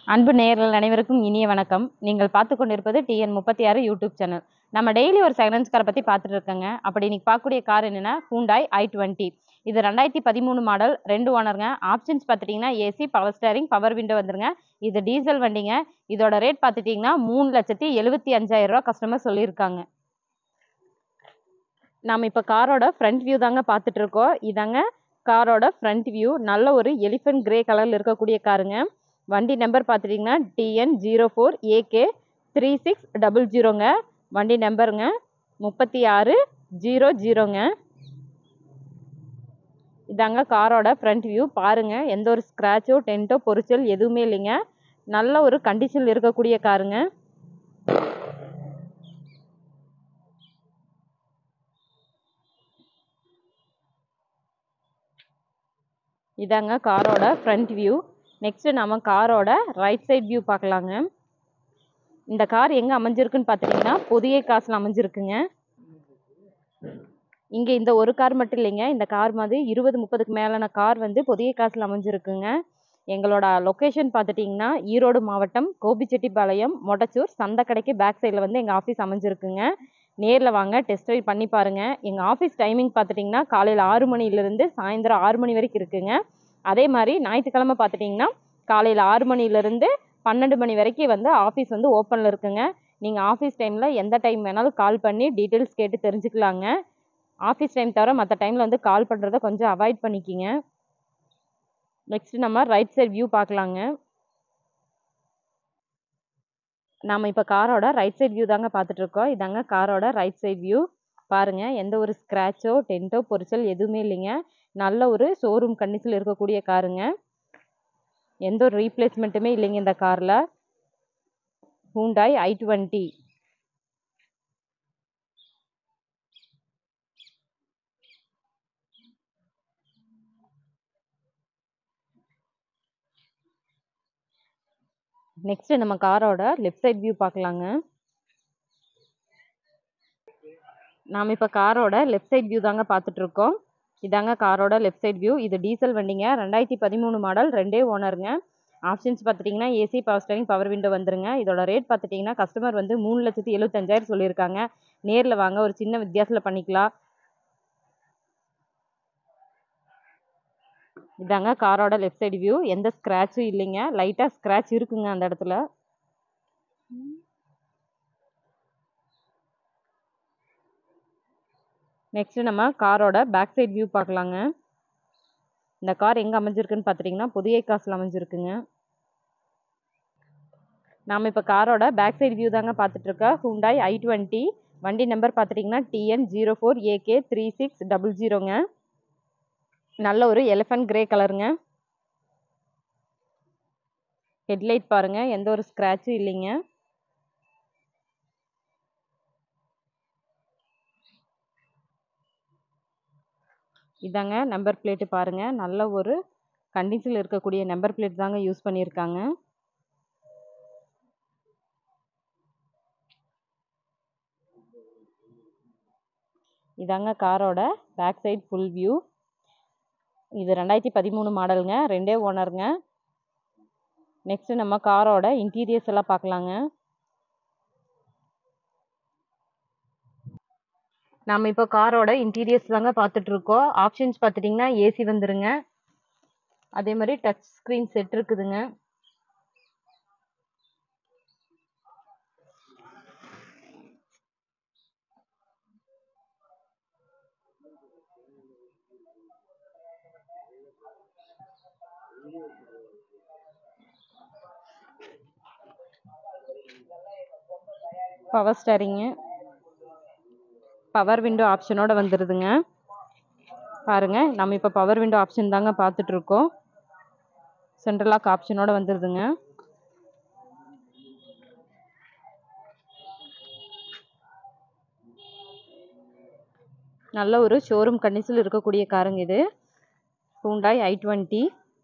அன்பு நேயர்கள் அனைவருக்கும் இனிய வணக்கம் நீங்கள் பார்த்து கொண்டிருப்பது டிஎன் முப்பத்தி ஆறு யூடியூப் சேனல் நம்ம டெய்லி ஒரு செகண்ட்ஸ் காரை பற்றி பார்த்துட்டு இருக்கோங்க அப்படி இன்னைக்கு பார்க்கக்கூடிய கார் என்னன்னா ஹூண்டாய் ஐ டுவெண்ட்டி இது ரெண்டாயிரத்தி பதிமூணு மாடல் ரெண்டு ஓனருங்க ஆப்ஷன்ஸ் பார்த்துட்டிங்கன்னா AC power steering power window வந்துருங்க இது டீசல் வண்டிங்க இதோட ரேட் பார்த்துட்டிங்கன்னா மூணு லட்சத்தி எழுபத்தி அஞ்சாயிரம் ரூபா கஸ்டமர் சொல்லியிருக்காங்க நாம் இப்போ காரோட ஃப்ரண்ட் வியூ தாங்க பார்த்துட்டு இருக்கோம் இதாங்க காரோட ஃப்ரண்ட் வியூ நல்ல ஒரு எலிஃபென்ட் கிரே கலரில் இருக்கக்கூடிய காருங்க வண்டி நம்பர் பார்த்துட்டிங்கன்னா TN zero four AK three six double ஜீரோங்க வண்டி நம்பருங்க முப்பத்தி ஆறு ஜீரோ ஜீரோங்க இதாங்க காரோட ஃப்ரண்ட் வியூ பாருங்க எந்த ஒரு ஸ்க்ராச்சோ டென்ட்டோ பொரிச்சல் எதுவுமே இல்லைங்க நல்ல ஒரு கண்டிஷனில் இருக்கக்கூடிய காருங்க இதாங்க காரோட ஃப்ரண்ட் வியூ நெக்ஸ்ட் நம்ம காரோட ரைட் சைட் வியூ பார்க்கலாங்க இந்த கார் எங்கே அமைஞ்சிருக்குன்னு பார்த்துட்டிங்கன்னா புதிய காசில் அமைஞ்சிருக்குங்க இங்கே இந்த ஒரு கார் மட்டும் இல்லைங்க இந்த கார் மாதிரி இருபது முப்பதுக்கு மேலான கார் வந்து புதிய காசில் அமைஞ்சிருக்குங்க எங்களோட லொக்கேஷன் பார்த்துட்டிங்கன்னா ஈரோடு மாவட்டம் கோபிச்செட்டிப்பாளையம் மொடச்சூர் சந்தைக்கடைக்கு பேக் சைடில் வந்து எங்கள் ஆஃபீஸ் அமைஞ்சிருக்குங்க நேரில் வாங்க டெஸ்ட் ட்ரைவ் பண்ணி பாருங்கள் எங்கள் ஆஃபீஸ் டைமிங் பார்த்துட்டிங்கன்னா காலையில் ஆறு மணிலேருந்து சாயந்தரம் ஆறு மணி வரைக்கும் இருக்குங்க அதே மாதிரி ஞாயிற்றுக்கிழமை பார்த்துட்டிங்கன்னா காலையில் ஆறு மணிலேருந்து பன்னெண்டு மணி வரைக்கும் வந்து ஆஃபீஸ் வந்து ஓப்பனில் இருக்குங்க நீங்கள் ஆஃபீஸ் டைமில் எந்த டைம் வேணாலும் கால் பண்ணி டீட்டெயில்ஸ் கேட்டு தெரிஞ்சுக்கலாங்க ஆஃபீஸ் டைம் தவிர மற்ற டைமில் வந்து கால் பண்ணுறத கொஞ்சம் அவாய்ட் பண்ணிக்கிங்க நெக்ஸ்ட் நம்ம ரைட் சைட் வியூ பார்க்கலாங்க நாம் இப்போ காரோட ரைட் சைட் வியூ தாங்க பார்த்துட்ருக்கோம் இதாங்க காரோட ரைட் சைட் வியூ பாருங்கள் எந்த ஒரு ஸ்க்ராச்சோ டென்ட்டோ பொரிச்சல் எதுவுமே இல்லைங்க நல்ல ஒரு ஷோரூம் கண்டிஷனில் இருக்கக்கூடிய காருங்க எந்த ஒரு ரீப்ளேஸ்மெண்ட்டுமே இல்லைங்க இந்த காரில் ஹூண்டாய் ஐ டுவெண்ட்டி நெக்ஸ்ட் நம்ம காரோட லெஃப்ட் சைட் வியூ பார்க்கலாங்க நாம் இப்போ காரோட லெஃப்ட் சைட் வியூ தாங்க பார்த்துட்ருக்கோம் இதாங்க காரோட லெஃப்ட் சைட் வியூ இது டீசல் வண்டிங்க ரெண்டாயிரத்தி பதிமூணு மாடல் ரெண்டே ஓனருங்க ஆப்ஷன்ஸ் பார்த்துட்டிங்கன்னா AC power steering power window வந்துருங்க இதோட ரேட் பார்த்துட்டிங்கன்னா கஸ்டமர் வந்து மூணு லட்சத்தி எழுபத்தஞ்சாயிரம் சொல்லியிருக்காங்க நேரில் வாங்க ஒரு சின்ன வித்தியாசத்தில் பண்ணிக்கலாம் இதாங்க காரோட லெஃப்ட் சைடு வியூ எந்த ஸ்க்ராட்சும் இல்லைங்க லைட்டாக ஸ்க்ராட்ச் இருக்குங்க அந்த இடத்துல நெக்ஸ்ட் நம்ம காரோட பேக் சைடு வியூ பார்க்கலாங்க இந்த கார் எங்கே அமைஞ்சிருக்குன்னு பார்த்துட்டிங்கன்னா புதிய காசில் அமைஞ்சிருக்குங்க நாம் இப்போ காரோட பேக் சைடு வியூ தாங்க பார்த்துட்ருக்கோம் ஹுண்டாய் ஐ டுவெண்ட்டி வண்டி நம்பர் பார்த்துட்டிங்கன்னா TN zero four AK three six double ஜீரோங்க நல்ல ஒரு எலிஃபண்ட் கிரே கலருங்க ஹெட்லைட் பாருங்க எந்த ஒரு ஸ்க்ராட்சும் இல்லைங்க இதாங்க நம்பர் பிளேட்டு பாருங்க நல்ல ஒரு கண்டிஷனில் இருக்கக்கூடிய நம்பர் பிளேட் தாங்க யூஸ் பண்ணியிருக்காங்க இதாங்க காரோட பேக் சைட் ஃபுல் வியூ இது ரெண்டாயிரத்தி பதிமூணு மாடலுங்க ரெண்டே ஓனருங்க நெக்ஸ்ட்டு நம்ம காரோட இன்டீரியர்ஸ் எல்லாம் பார்க்கலாங்க நம்ம இப்போ காரோட இன்டீரியர்ஸ் தாங்க பார்த்துட்ருக்கோம் ஆப்ஷன்ஸ் பார்த்துட்டிங்கன்னா ஏசி வந்துருங்க அதே மாதிரி டச் ஸ்க்ரீன் செட் இருக்குதுங்க பவர் ஸ்டேரிங்கு பவர் விண்டோ ஆப்ஷனோட வந்துடுதுங்க பாருங்க நம்ம இப்போ பவர் விண்டோ ஆப்ஷன் தாங்க பார்த்துட்ருக்கோம் சென்ட்ரல் லாக் ஆப்ஷனோட வந்துடுதுங்க நல்ல ஒரு ஷோரூம் கண்டிஷனில் இருக்கக்கூடிய காருங்க இது ஹூண்டாய் ஐ டுவெண்ட்டி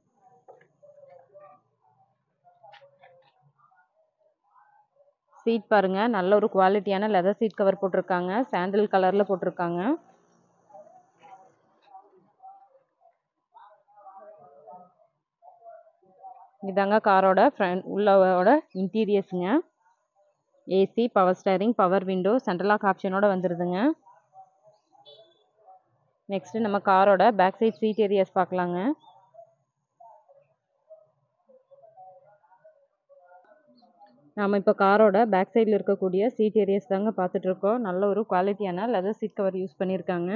சீட் பாருங்க நல்ல ஒரு குவாலிட்டியான லெதர் சீட் கவர் போட்டிருக்காங்க சாண்டில் கலரில் போட்டிருக்காங்க இதாங்க காரோட ஃப்ரண்ட் உள்ளோட இன்டீரியர்ஸுங்க AC power steering power window central lock ஆப்ஷனோட வந்துடுதுங்க நெக்ஸ்ட்டு நம்ம காரோட பேக் சைட் சீட் ஏரியாஸ் பார்க்கலாங்க நாம் இப்போ காரோட பேக் சைடில் இருக்கக்கூடிய சீட் ஏரியாஸ் தாங்க பார்த்துட்ருக்கோம் நல்ல ஒரு குவாலிட்டியான லெதர் சீட் கவர் யூஸ் பண்ணியிருக்காங்க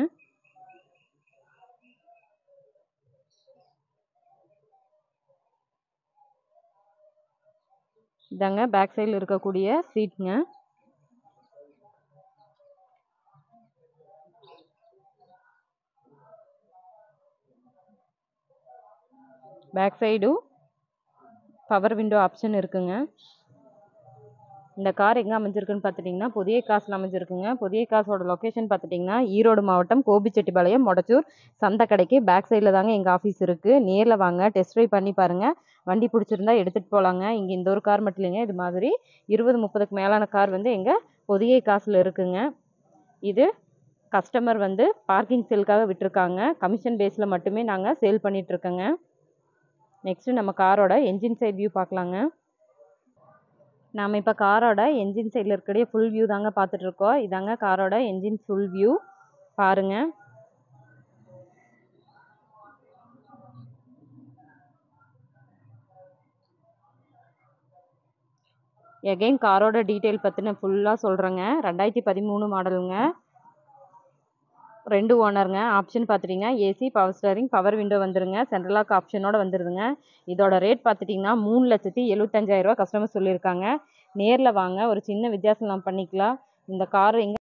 இதாங்க பேக் சைடில் இருக்கக்கூடிய சீட்டுங்க பேக் சைடும் பவர் விண்டோ ஆப்ஷன் இருக்குங்க இந்த கார் எங்கே அமைஞ்சிருக்குன்னு பார்த்துட்டிங்கன்னா புதிய காசில் அமைஞ்சிருக்குங்க புதிய காசோட லொக்கேஷன் பார்த்துட்டிங்கன்னா ஈரோடு மாவட்டம் கோபிச்செட்டிப்பாளையம் மொடச்சூர் சந்தை கடைக்கு பேக் சைடில் தாங்க எங்கள் ஆஃபீஸ் இருக்குது நேரில் வாங்க டெஸ்ட் ட்ரைவ் பண்ணி பாருங்கள் வண்டி பிடிச்சிருந்தா எடுத்துகிட்டு போகலாங்க இங்கே இந்த ஒரு கார் மட்டும் இல்லைங்க இது மாதிரி இருபது முப்பதுக்கு மேலான கார் வந்து எங்கள் புதிய காசில் இருக்குங்க இது கஸ்டமர் வந்து பார்க்கிங் சேலுக்காக விட்டுருக்காங்க கமிஷன் பேஸில் மட்டுமே நாங்கள் சேல் பண்ணிகிட்ருக்கோங்க நெக்ஸ்ட்டு நம்ம காரோட என்ஜின் சைட் வியூ பார்க்கலாங்க நாம் இப்போ காரோட என்ஜின் சைடில் இருக்கக்கூடிய ஃபுல் வியூ தாங்க பார்த்துட்ருக்கோம் இதாங்க காரோட என்ஜின் ஃபுல் வியூ பாருங்கள் எகைன் காரோட டீட்டெயில் பற்றின ஃபுல்லாக சொல்கிறேங்க ரெண்டாயிரத்தி பதிமூணு மாடலுங்க ரெண்டு ஓனருங்க ஆப்ஷன் பார்த்துட்டிங்கன்னா AC power steering power window வந்துருங்க சென்ட்ரல் லாக் ஆப்ஷனோட வந்துருதுங்க இதோட ரேட் பார்த்துட்டிங்கன்னா மூணு லட்சத்தி எழுபத்தஞ்சாயிரரூவா கஸ்டமர் சொல்லியிருக்காங்க நேரில் வாங்க ஒரு சின்ன வித்தியாசம் நம்ம பண்ணிக்கலாம் இந்த கார் எங்கே